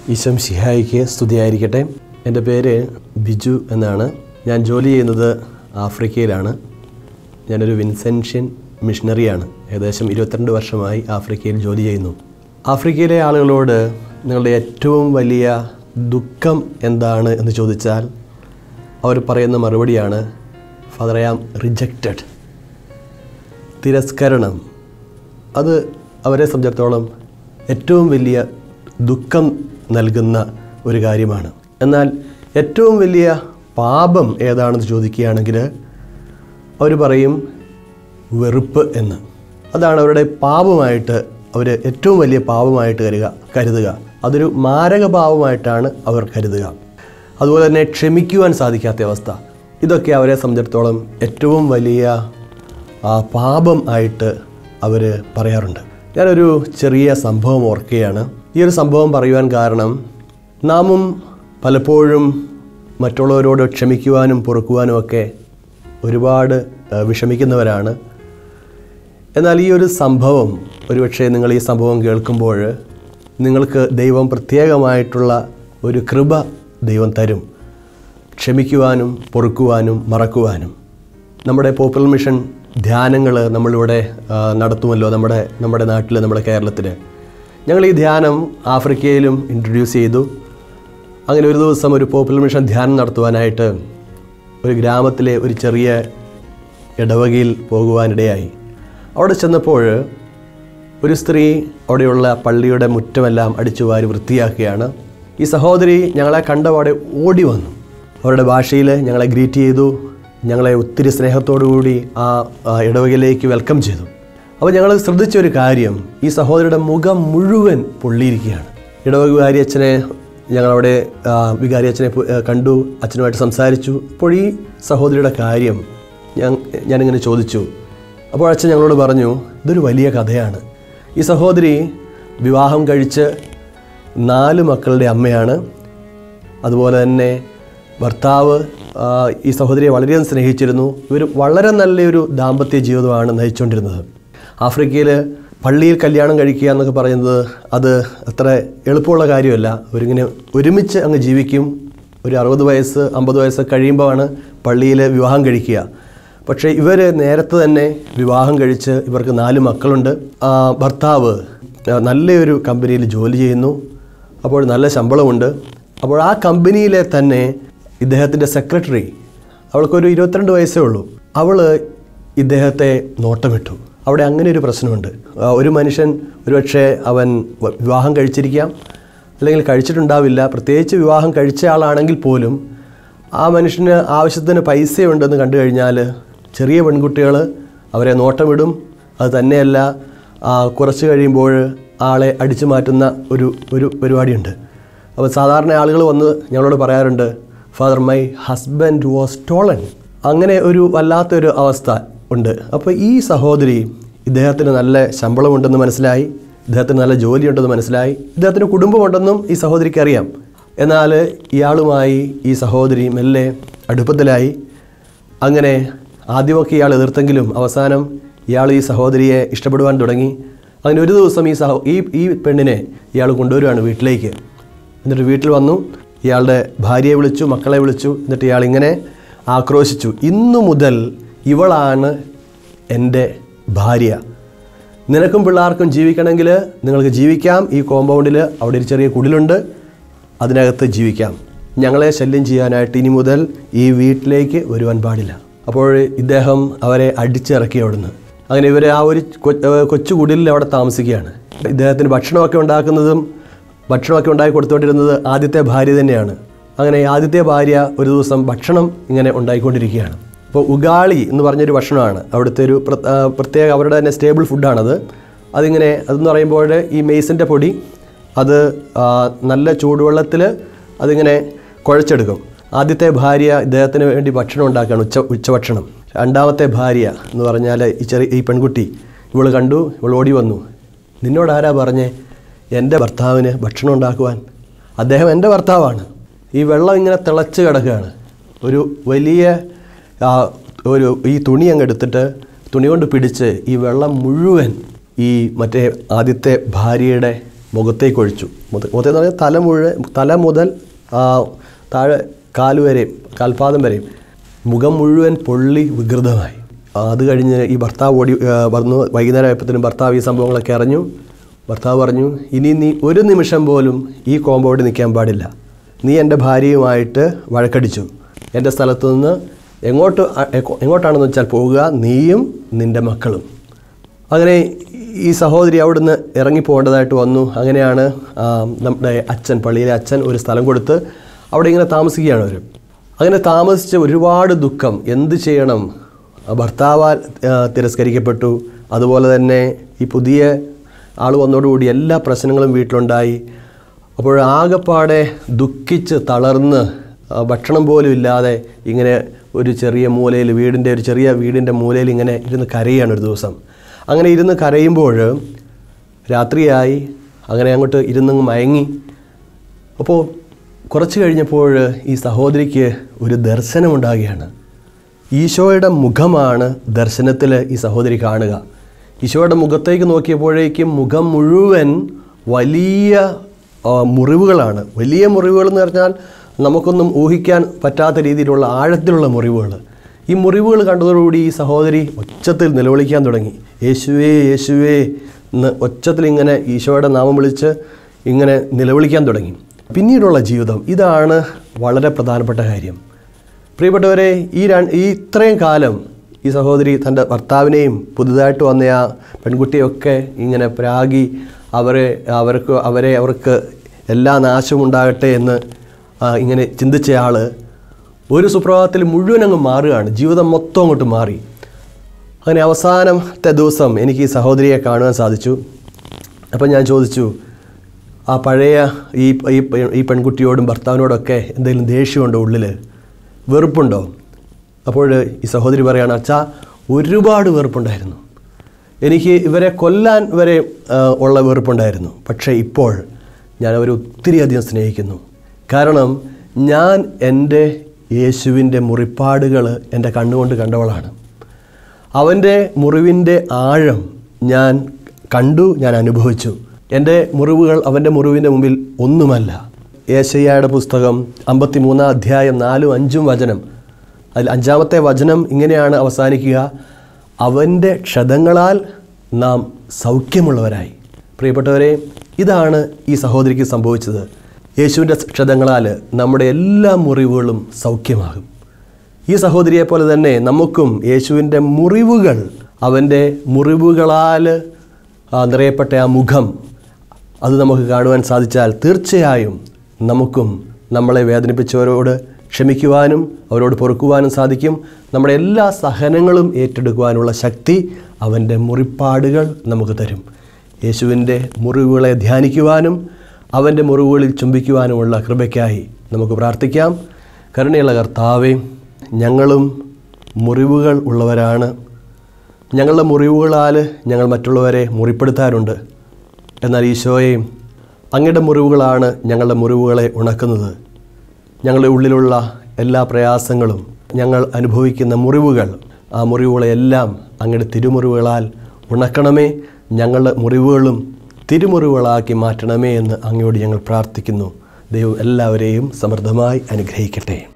ഈശം ശിഹായിക്ക് സ്തുതിയായിരിക്കട്ടെ എൻ്റെ പേര് ബിജു എന്നാണ് ഞാൻ ജോലി ചെയ്യുന്നത് ആഫ്രിക്കയിലാണ് ഞാനൊരു വിൻസെൻഷ്യൻ മിഷണറിയാണ് ഏകദേശം ഇരുപത്തിരണ്ട് വർഷമായി ആഫ്രിക്കയിൽ ജോലി ചെയ്യുന്നു ആഫ്രിക്കയിലെ ആളുകളോട് നിങ്ങളുടെ ഏറ്റവും വലിയ ദുഃഖം എന്താണ് എന്ന് ചോദിച്ചാൽ അവർ പറയുന്ന മറുപടിയാണ് ഫാദർ ഐ ആം റിജക്റ്റഡ് തിരസ്കരണം അത് അവരെ സംബന്ധിച്ചിടത്തോളം ഏറ്റവും വലിയ ദുഃഖം നൽകുന്ന ഒരു കാര്യമാണ് എന്നാൽ ഏറ്റവും വലിയ പാപം ഏതാണെന്ന് ചോദിക്കുകയാണെങ്കിൽ അവർ പറയും വെറുപ്പ് എന്ന് അതാണ് അവരുടെ പാപമായിട്ട് അവർ ഏറ്റവും വലിയ പാപമായിട്ട് കരുതുക കരുതുക അതൊരു മാരക പാപമായിട്ടാണ് അവർ കരുതുക അതുപോലെ തന്നെ ക്ഷമിക്കുവാൻ സാധിക്കാത്ത അവസ്ഥ ഇതൊക്കെ അവരെ സംബന്ധിച്ചിടത്തോളം ഏറ്റവും വലിയ ആ, പാപം ആയിട്ട് അവർ പറയാറുണ്ട് ഞാനൊരു ചെറിയ സംഭവം ഓർക്കുകയാണ് ഈ ഒരു സംഭവം പറയുവാൻ കാരണം നാമും പലപ്പോഴും മറ്റുള്ളവരോട് ക്ഷമിക്കുവാനും പൊറുക്കുവാനും ഒക്കെ ഒരുപാട് ആ, വിഷമിക്കുന്നവരാണ് എന്നാൽ ഈ ഒരു സംഭവം ഒരുപക്ഷെ നിങ്ങൾ ഈ സംഭവം കേൾക്കുമ്പോൾ നിങ്ങൾക്ക് ദൈവം പ്രത്യേകമായിട്ടുള്ള ഒരു കൃപ ദൈവം തരും ക്ഷമിക്കുവാനും പൊറുക്കുവാനും മറക്കുവാനും നമ്മുടെ പോപ്പുലർ മിഷൻ ധ്യാനങ്ങൾ നമ്മളിവിടെ ആ, നടത്തുമല്ലോ നമ്മുടെ നമ്മുടെ നാട്ടിൽ നമ്മുടെ കേരളത്തിൽ ഞങ്ങൾ ഈ ധ്യാനം ആഫ്രിക്കയിലും ഇൻട്രൊഡ്യൂസ് ചെയ്തു അങ്ങനെ ഒരു ദിവസം ഒരു പോപ്പുലർ മിഷൻ ധ്യാനം നടത്തുവാനായിട്ട് ഒരു ഗ്രാമത്തിലെ ഒരു ചെറിയ ഇടവകയിൽ പോകുവാനിടയായി അവിടെ ചെന്നപ്പോൾ ഒരു സ്ത്രീ അവിടെയുള്ള പള്ളിയുടെ മുറ്റമെല്ലാം അടിച്ചു വാരി വൃത്തിയാക്കുകയാണ് ഈ സഹോദരി ഞങ്ങളെ കണ്ടപാടെ ഓടി വന്നു അവരുടെ ഭാഷയിൽ ഞങ്ങളെ ഗ്രീറ്റ് ചെയ്തു ഞങ്ങളെ ഒത്തിരി സ്നേഹത്തോടു കൂടി ആ ആ ഇടവകയിലേക്ക് വെൽക്കം ചെയ്തു അപ്പോൾ ഞങ്ങൾ ശ്രദ്ധിച്ച ഒരു കാര്യം ഈ സഹോദരിയുടെ മുഖം മുഴുവൻ പൊള്ളിയിരിക്കുകയാണ് ഇടവക വികാരി അച്ഛനെ ഞങ്ങളവിടെ ആ, വികാരി അച്ഛനെ പോ- ആ, കണ്ടു അച്ഛനുമായിട്ട് സംസാരിച്ചു അപ്പോൾ ഈ സഹോദരിയുടെ കാര്യം ഞാൻ ഞാനിങ്ങനെ ചോദിച്ചു അപ്പോൾ അച്ഛൻ ഞങ്ങളോട് പറഞ്ഞു ഇതൊരു വലിയ കഥയാണ് ഈ സഹോദരി വിവാഹം കഴിച്ച് നാല് മക്കളുടെ അമ്മയാണ് അതുപോലെ തന്നെ ഭർത്താവ് ആ, ഈ സഹോദരിയെ വളരെയധികം സ്നേഹിച്ചിരുന്നു ഇവർ വളരെ നല്ലൊരു ദാമ്പത്യ ജീവിതമാണ് നയിച്ചുകൊണ്ടിരുന്നത് ആഫ്രിക്കയിൽ പള്ളിയിൽ കല്യാണം കഴിക്കുക എന്നൊക്കെ പറയുന്നത് അത് അത്ര എളുപ്പമുള്ള കാര്യമല്ല അവരിങ്ങനെ ഒരുമിച്ച് അങ്ങ് ജീവിക്കും ഒരു അറുപത് വയസ്സ് അമ്പത് വയസ്സ് കഴിയുമ്പോഴാണ് പള്ളിയിൽ വിവാഹം കഴിക്കുക പക്ഷേ ഇവർ നേരത്തെ തന്നെ വിവാഹം കഴിച്ച് ഇവർക്ക് നാല് മക്കളുണ്ട് ആ, ഭർത്താവ് ആ, നല്ലൊരു കമ്പനിയിൽ ജോലി ചെയ്യുന്നു അപ്പോൾ നല്ല ശമ്പളമുണ്ട് അപ്പോൾ ആ കമ്പനിയിലെ തന്നെ ഇദ്ദേഹത്തിൻ്റെ സെക്രട്ടറി അവൾക്കൊരു ഇരുപത്തിരണ്ട് വയസ്സേ ഉള്ളൂ അവൾ ഇദ്ദേഹത്തെ നോട്ടമിട്ടു അവിടെ അങ്ങനെ ഒരു പ്രശ്നമുണ്ട് ആ, ഒരു മനുഷ്യൻ ഒരുപക്ഷെ അവൻ വ- വിവാഹം കഴിച്ചിരിക്കാം അല്ലെങ്കിൽ കഴിച്ചിട്ടുണ്ടാവില്ല പ്രത്യേകിച്ച് വിവാഹം കഴിച്ച ആളാണെങ്കിൽ പോലും ആ മനുഷ്യന് ആവശ്യത്തിന് പൈസയുണ്ടെന്ന് കണ്ടു കഴിഞ്ഞാൽ ചെറിയ പെൺകുട്ടികൾ അവരെ നോട്ടമിടും അത് തന്നെയല്ല ആ, കുറച്ച് കഴിയുമ്പോൾ ആളെ അടിച്ചു മാറ്റുന്ന ഒരു ഒരു പരിപാടിയുണ്ട് അപ്പോൾ സാധാരണ ആളുകൾ വന്ന് ഞങ്ങളോട് പറയാറുണ്ട് father my husband was stolen അങ്ങനെ ഒരു വല്ലാത്തൊരു അവസ്ഥ ഉണ്ട് അപ്പോൾ ഈ സഹോദരി ഇദ്ദേഹത്തിന് നല്ല ശമ്പളമുണ്ടെന്ന് മനസ്സിലായി ഇദ്ദേഹത്തിന് നല്ല ജോലിയുണ്ടെന്ന് മനസ്സിലായി ഇദ്ദേഹത്തിന് കുടുംബമുണ്ടെന്നും ഈ സഹോദരിക്ക് അറിയാം എന്നാൽ ഇയാളുമായി ഈ സഹോദരി മെല്ലെ അടുപ്പത്തിലായി അങ്ങനെ ആദ്യമൊക്കെ ഇയാൾ എതിർത്തെങ്കിലും അവസാനം ഇയാൾ ഈ സഹോദരിയെ ഇഷ്ടപ്പെടുവാൻ തുടങ്ങി അങ്ങനെ ഒരു ദിവസം ഈ സഹോ ഈ ഈ പെണ്ണിനെ ഇയാൾ കൊണ്ടുവരുവാണ് വീട്ടിലേക്ക് എന്നിട്ട് വീട്ടിൽ വന്നു ഇയാളുടെ ഭാര്യയെ വിളിച്ചു മക്കളെ വിളിച്ചു എന്നിട്ട് ഇയാൾ ഇങ്ങനെ ആക്രോശിച്ചു ഇന്നു മുതൽ ഇവളാണ് എൻ്റെ ഭാര്യ നിനക്കും പിള്ളേർക്കും ജീവിക്കണമെങ്കിൽ നിങ്ങൾക്ക് ജീവിക്കാം ഈ കോമ്പൗണ്ടിൽ അവിടെ ഒരു ചെറിയ കുടിലുണ്ട് അതിനകത്ത് ജീവിക്കാം ഞങ്ങളെ ശല്യം ചെയ്യാനായിട്ട് ഇനി മുതൽ ഈ വീട്ടിലേക്ക് വരുവാൻ പാടില്ല അപ്പോൾ ഇദ്ദേഹം അവരെ അടിച്ചിറക്കി അവിടുന്ന് അങ്ങനെ ഇവർ ആ ഒരു കൊ- ഏഹ് കൊച്ചു കുടിലിൽ അവിടെ താമസിക്കുകയാണ് ഇദ്ദേഹത്തിന് ഭക്ഷണമൊക്കെ ഉണ്ടാക്കുന്നതും ഭക്ഷണമൊക്കെ ഉണ്ടാക്കി കൊടുത്തുകൊണ്ടിരുന്നത് ആദ്യത്തെ ഭാര്യ തന്നെയാണ് അങ്ങനെ ഈ ആദ്യത്തെ ഭാര്യ ഒരു ദിവസം ഭക്ഷണം ഇങ്ങനെ ഉണ്ടായിക്കൊണ്ടിരിക്കുകയാണ് അപ്പോൾ ഉഗാളി എന്ന് പറഞ്ഞൊരു ഭക്ഷണമാണ് അവിടുത്തെ ഒരു പ്ര- ആ, പ്രത്യേക അവരുടെ തന്നെ സ്റ്റേബിൾ ഫുഡാണത് അതിങ്ങനെ അതെന്ന് പറയുമ്പോൾ ഈ മെയ്സിൻ്റെ പൊടി അത് ആ, നല്ല ചൂടുവെള്ളത്തിൽ അതിങ്ങനെ കുഴച്ചെടുക്കും ആദ്യത്തെ ഭാര്യ ഇദ്ദേഹത്തിന് വേണ്ടി ഭക്ഷണം ഉണ്ടാക്കുകയാണ് ഉച്ച ഉച്ചഭക്ഷണം രണ്ടാമത്തെ ഭാര്യ എന്ന് പറഞ്ഞാൽ ഈ ചെറിയ ഈ പെൺകുട്ടി ഇവൾ കണ്ടു ഇവൾ ഓടി വന്നു നിന്നോട് ആരാ പറഞ്ഞേ എൻ്റെ ഭർത്താവിന് ഭക്ഷണം ഉണ്ടാക്കുവാൻ അദ്ദേഹം എൻ്റെ ഭർത്താവാണ് ഈ വെള്ളം ഇങ്ങനെ തിളച്ച് കിടക്കുകയാണ് ഒരു വലിയ ആ, ഒരു ഈ തുണി അങ്ങ് എടുത്തിട്ട് തുണി കൊണ്ട് പിടിച്ച് ഈ വെള്ളം മുഴുവൻ ഈ മറ്റേ ആദ്യത്തെ ഭാര്യയുടെ മുഖത്തേക്ക് ഒഴിച്ചു മുഖ- മുഖത്തേന്ന് പറഞ്ഞാൽ തല മുഴുവൻ തല മുതൽ ആ, താഴെ കാല് വരെയും കാൽപാദം വരെയും മുഖം മുഴുവൻ പൊള്ളി വികൃതമായി അത് കഴിഞ്ഞ് ഈ ഭർത്താവ് ഓടി ആ, വന്നു വൈകുന്നേരം ആയപ്പോഴത്തേനും ഭർത്താവ് ഈ സംഭവങ്ങളൊക്കെ അറിഞ്ഞു ഭർത്താവ് പറഞ്ഞു ഇനി നീ ഒരു നിമിഷം പോലും ഈ കോമ്പൗണ്ടിൽ നിൽക്കാൻ പാടില്ല നീ എൻ്റെ ഭാര്യയുമായിട്ട് വഴക്കടിച്ചു എൻ്റെ സ്ഥലത്തു നിന്ന് എങ്ങോട്ട് അ- എക്കോ- എങ്ങോട്ടാണെന്ന് വെച്ചാൽ പോവുക നീയും നിൻ്റെ മക്കളും അങ്ങനെ ഈ സഹോദരി അവിടുന്ന് ഇറങ്ങിപ്പോകേണ്ടതായിട്ട് വന്നു അങ്ങനെയാണ് ആ, നമ്മുടെ അച്ഛൻ പള്ളിയിലെ അച്ഛൻ ഒരു സ്ഥലം കൊടുത്ത് അവിടെ ഇങ്ങനെ താമസിക്കുകയാണ് അവർ അങ്ങനെ താമസിച്ച് ഒരുപാട് ദുഃഖം എന്ത് ചെയ്യണം ആ, ഭർത്താവാൽ ആ, തിരസ്കരിക്കപ്പെട്ടു അതുപോലെ തന്നെ ഈ പുതിയ ആൾ വന്നതോടുകൂടി എല്ലാ പ്രശ്നങ്ങളും വീട്ടിലുണ്ടായി അപ്പോൾ ആകെപ്പാടെ ദുഃഖിച്ച് തളർന്ന് ആ, ഭക്ഷണം പോലും ഇല്ലാതെ ഇങ്ങനെ ഒരു ചെറിയ മൂലയിൽ വീടിൻ്റെ ഒരു ചെറിയ വീടിൻ്റെ മൂലയിൽ ഇങ്ങനെ ഇരുന്ന് കരയാണ് ഒരു ദിവസം അങ്ങനെ ഇരുന്ന് കരയുമ്പോൾ രാത്രിയായി അങ്ങനെ അങ്ങോട്ട് ഇരുന്നങ്ങ് മയങ്ങി അപ്പോൾ കുറച്ച് കഴിഞ്ഞപ്പോൾ ഈ സഹോദരിക്ക് ഒരു ദർശനമുണ്ടാകുകയാണ് ഈശോയുടെ മുഖമാണ് ദർശനത്തിൽ ഈ സഹോദരി കാണുക ഈശോയുടെ മുഖത്തേക്ക് നോക്കിയപ്പോഴേക്കും മുഖം മുഴുവൻ വലിയ ആ, മുറിവുകളാണ് വലിയ മുറിവുകൾ എന്ന് പറഞ്ഞാൽ നമുക്കൊന്നും ഊഹിക്കാൻ പറ്റാത്ത രീതിയിലുള്ള ആഴത്തിലുള്ള മുറിവുകൾ ഈ മുറിവുകൾ കണ്ടതോടുകൂടി ഈ സഹോദരി ഒച്ചത്തിൽ നിലവിളിക്കാൻ തുടങ്ങി യേശുവേ യേശുവേ എന്ന് ഒച്ചത്തിൽ ഇങ്ങനെ ഈശോയുടെ നാമം വിളിച്ച് ഇങ്ങനെ നിലവിളിക്കാൻ തുടങ്ങി പിന്നീടുള്ള ജീവിതം ഇതാണ് വളരെ പ്രധാനപ്പെട്ട കാര്യം പ്രിയപ്പെട്ടവരെ ഈ ര ഈ ഇത്രയും കാലം ഈ സഹോദരി തൻ്റെ ഭർത്താവിനെയും പുതുതായിട്ട് വന്ന ആ പെൺകുട്ടിയൊക്കെ ഇങ്ങനെ പ്രാഗി അവരെ അവർക്ക് അവരെ അവർക്ക് എല്ലാ നാശവും ഉണ്ടാകട്ടെ എന്ന് ആ, ഇങ്ങനെ ചിന്തിച്ചയാൾ ഒരു സുപ്രഭാതത്തിൽ മുഴുവൻ അങ്ങ് മാറുകയാണ് ജീവിതം മൊത്തം അങ്ങോട്ട് മാറി അങ്ങനെ അവസാനത്തെ ദിവസം എനിക്ക് ഈ സഹോദരിയെ കാണുവാൻ സാധിച്ചു അപ്പം ഞാൻ ചോദിച്ചു ആ പഴയ ഈ ഈ പെ- ഈ പെൺകുട്ടിയോടും ഭർത്താവിനോടൊക്കെ എന്തെങ്കിലും ദേഷ്യമുണ്ടോ ഉള്ളിൽ വെറുപ്പുണ്ടോ അപ്പോൾ ഈ സഹോദരി പറയുകയാണ് അച്ഛാ ഒരുപാട് വെറുപ്പുണ്ടായിരുന്നു എനിക്ക് ഇവരെ കൊല്ലാൻ വരെ ആ, ഉള്ള വെറുപ്പുണ്ടായിരുന്നു പക്ഷേ ഇപ്പോൾ ഞാൻ അവരെ ഒത്തിരി അധികം സ്നേഹിക്കുന്നു കാരണം ഞാൻ എൻ്റെ യേശുവിൻ്റെ മുറിപ്പാടുകൾ എൻ്റെ കണ്ണുകൊണ്ട് കണ്ടവളാണ് അവൻ്റെ മുറിവിൻ്റെ ആഴം ഞാൻ കണ്ടു ഞാൻ അനുഭവിച്ചു എൻ്റെ മുറിവുകൾ അവൻ്റെ മുറിവിൻ്റെ മുമ്പിൽ ഒന്നുമല്ല ഏശയ്യയുടെ പുസ്തകം അമ്പത്തി മൂന്നാം അധ്യായം നാലും അഞ്ചും വചനം അതിൽ അഞ്ചാമത്തെ വചനം ഇങ്ങനെയാണ് അവസാനിക്കുക അവൻ്റെ ക്ഷതങ്ങളാൽ നാം സൗഖ്യമുള്ളവരായി പ്രിയപ്പെട്ടവരെ ഇതാണ് ഈ സഹോദരിക്ക് സംഭവിച്ചത് യേശുവിൻ്റെ ക്ഷതങ്ങളാൽ നമ്മുടെ എല്ലാ മുറിവുകളും സൗഖ്യമാകും ഈ സഹോദരിയെ പോലെ തന്നെ നമുക്കും യേശുവിൻ്റെ മുറിവുകൾ അവൻ്റെ മുറിവുകളാൽ ആ, നിറയപ്പെട്ട ആ മുഖം അത് നമുക്ക് കാണുവാൻ സാധിച്ചാൽ തീർച്ചയായും നമുക്കും നമ്മളെ വേദനിപ്പിച്ചവരോട് ക്ഷമിക്കുവാനും അവരോട് പൊറുക്കുവാനും സാധിക്കും നമ്മുടെ എല്ലാ സഹനങ്ങളും ഏറ്റെടുക്കുവാനുള്ള ശക്തി അവൻ്റെ മുറിപ്പാടുകൾ നമുക്ക് തരും യേശുവിൻ്റെ മുറിവുകളെ ധ്യാനിക്കുവാനും അവൻ്റെ മുറിവുകളിൽ ചുംബിക്കുവാനുമുള്ള കൃപയ്ക്കായി നമുക്ക് പ്രാർത്ഥിക്കാം കരുണയുള്ള കർത്താവേ ഞങ്ങളും മുറിവുകൾ ഉള്ളവരാണ് ഞങ്ങളുടെ മുറിവുകളാൽ ഞങ്ങൾ മറ്റുള്ളവരെ മുറിപ്പെടുത്താറുണ്ട് എന്നാൽ ഈശോയെ അങ്ങയുടെ മുറിവുകളാണ് ഞങ്ങളുടെ മുറിവുകളെ ഉണക്കുന്നത് ഞങ്ങളുടെ ഉള്ളിലുള്ള എല്ലാ പ്രയാസങ്ങളും ഞങ്ങൾ അനുഭവിക്കുന്ന മുറിവുകൾ ആ മുറിവുകളെല്ലാം അങ്ങയുടെ തിരുമുറിവുകളാൽ ഉണക്കണമേ ഞങ്ങളുടെ മുറിവുകളും തിരുമുറിവുകളാക്കി മാറ്റണമേ എന്ന് അങ്ങയോട് ഞങ്ങൾ പ്രാർത്ഥിക്കുന്നു ദൈവം എല്ലാവരെയും സമൃദ്ധമായി അനുഗ്രഹിക്കട്ടെ